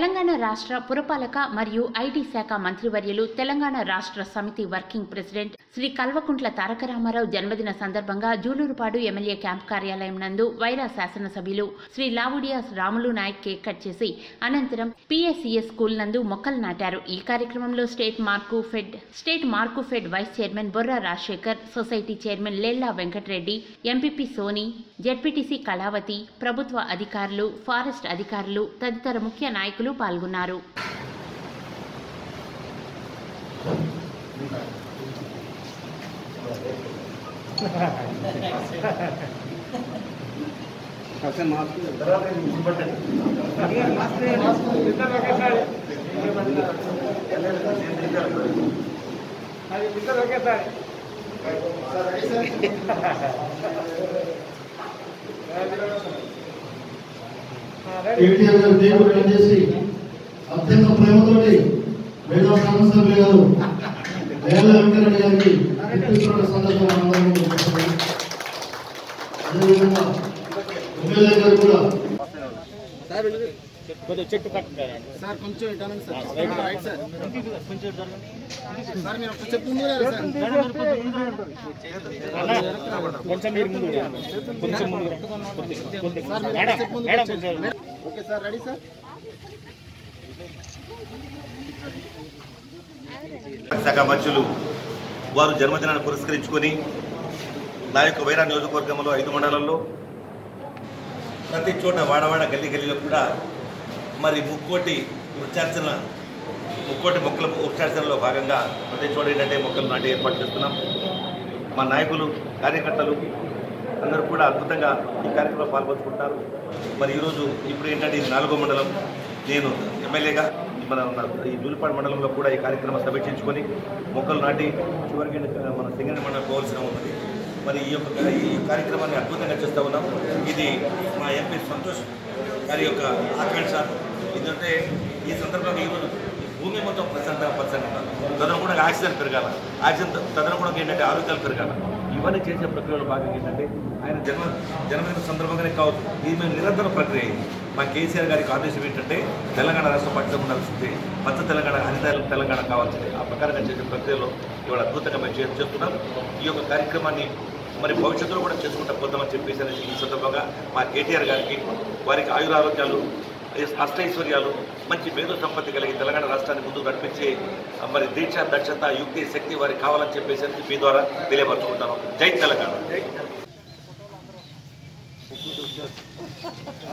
తెలంగాణ రాష్ట్ర పురపాలక మరియు ఐటీ శాఖ మంత్రివర్యులు తెలంగాణ రాష్ట్ర సమితి వర్కింగ్ ప్రెసిడెంట్ శ్రీ కల్వకుంట్ల తారక రామారావు జన్మదిన సందర్భంగా జూలూరుపాడు ఎమ్మెల్యే క్యాంప్ కార్యాలయం నందు వైరా శాసనసభ్యులు శ్రీ లావుడియా రాములు నాయక్ కేక్ కట్ చేసి అనంతరం పిఎస్సిఎస్ స్కూల్ నందు మొక్కలు నాటారు ఈ కార్యక్రమంలో state Markfed state Markfed vice chairman Borra Rajasekhar society chairman Lella Venkata Reddy MPP Soni ZPTC Kalavathi ప్రభుత్వ అధికారులు ఫారెస్ట్ అధికారులు తదితర ముఖ్య నాయకులు పాల్గొన్నారు కేటీఆర్ గారు కేక్ కట్ చేసి అత్యంత ప్రేమతోటి వేద సాంసభ్యులు గారు వేల వెంకరెడ్డి గారికి ఇప్పిస్తున్న సందర్భం మనందరం గుర్తిస్తున్నాం. అదేవిధంగా ఎమ్మెల్యే గారు కూడా సార్ కొంచెం ఇటానండి సార్ రైట్ సార్ సార్ మీరు ఒక చెప్పు ముందు రా సార్ కొంచెం మీరు ముందు రండి. కొంచెం ముందు రండి. కొద్దిగా. సార్ మీరు మేడం, ఒక చెప్పు ముందు మేడం, వచ్చేయండి. కొంచెం. ఓకే సార్ రెడీ సార్ శాఖ మంత్రులు వారు జన్మదినాన్ని పురస్కరించుకొని నా యొక్క వైరా నియోజకవర్గంలో ఐదు మండలాల్లో ప్రతి చోట వాడవాడ గల్లీ గల్లీలో కూడా మరి ముక్కోటి వృక్షార్చన ముక్కోటి మొక్కల వృక్షార్చనలో భాగంగా ప్రతి చోట ఏంటంటే మొక్కలు నాటి ఏర్పాటు చేస్తున్నాం మా నాయకులు కార్యకర్తలు అందరూ కూడా అద్భుతంగా ఈ కార్యక్రమంలో పాల్పంచుకుంటారు మరి ఈరోజు ఇప్పుడు ఏంటంటే ఇది నాలుగో మండలం నేను ఎమ్మెల్యేగా మన ఈ జూలిపాడు మండలంలో కూడా ఈ కార్యక్రమం సమీక్షించుకొని మొక్కలు నాటి చివరికి మన సింగరేణి మండలం పోవాల్సిన ఉన్నది మరి ఈ యొక్క ఈ కార్యక్రమాన్ని అద్భుతంగా చేస్తూ ఉన్నాం ఇది మా ఎంపీ సంతోష్ గారి యొక్క ఆకాంక్ష ఎందుకంటే ఈ సందర్భంగా ఈరోజు భూమి మొత్తం ప్రశాంత పర్సెంట్ తదనుగుణంగా ఆక్సిజన్ పెరగాల ఆక్సిజన్ తదనుగుణంగా ఏంటంటే ఆరోగ్యాలు పెరగాల ఇవన్నీ చేసే ప్రక్రియలో భాగంగా ఏంటంటే ఆయన జన్మ జన్మదిన సందర్భంగానే కావచ్చు ఇది మేము నిరంతర ప్రక్రియ ఇది. మా కేసీఆర్ గారికి ఆదేశం ఏంటంటే తెలంగాణ రాష్ట్ర పట్టించ ఉండాల్సింది పచ్చ తెలంగాణ హరిత తెలంగాణ కావాల్సింది ఆ ప్రకారంగా చేసే ప్రక్రియలో ఇవాళ అద్భుతంగా మేము చే- చేస్తున్నాం ఈ యొక్క కార్యక్రమాన్ని మరి భవిష్యత్తులో కూడా చేసుకుంటా పోతామని చెప్పేసి అనేసి ఈ సందర్భంగా మా కేటీఆర్ గారికి వారికి ఆయురారోగ్యాలు అష్టైశ్వర్యాలు మంచి మేధో సంపత్తి కలిగి తెలంగాణ రాష్ట్రాన్ని ముందుకు నడిపించే ఆ, మరి దీక్ష దక్షత యుక్తి శక్తి వారికి కావాలని చెప్పేసి అనేసి మీ ద్వారా తెలియపరచుకుంటాను జై తెలంగాణ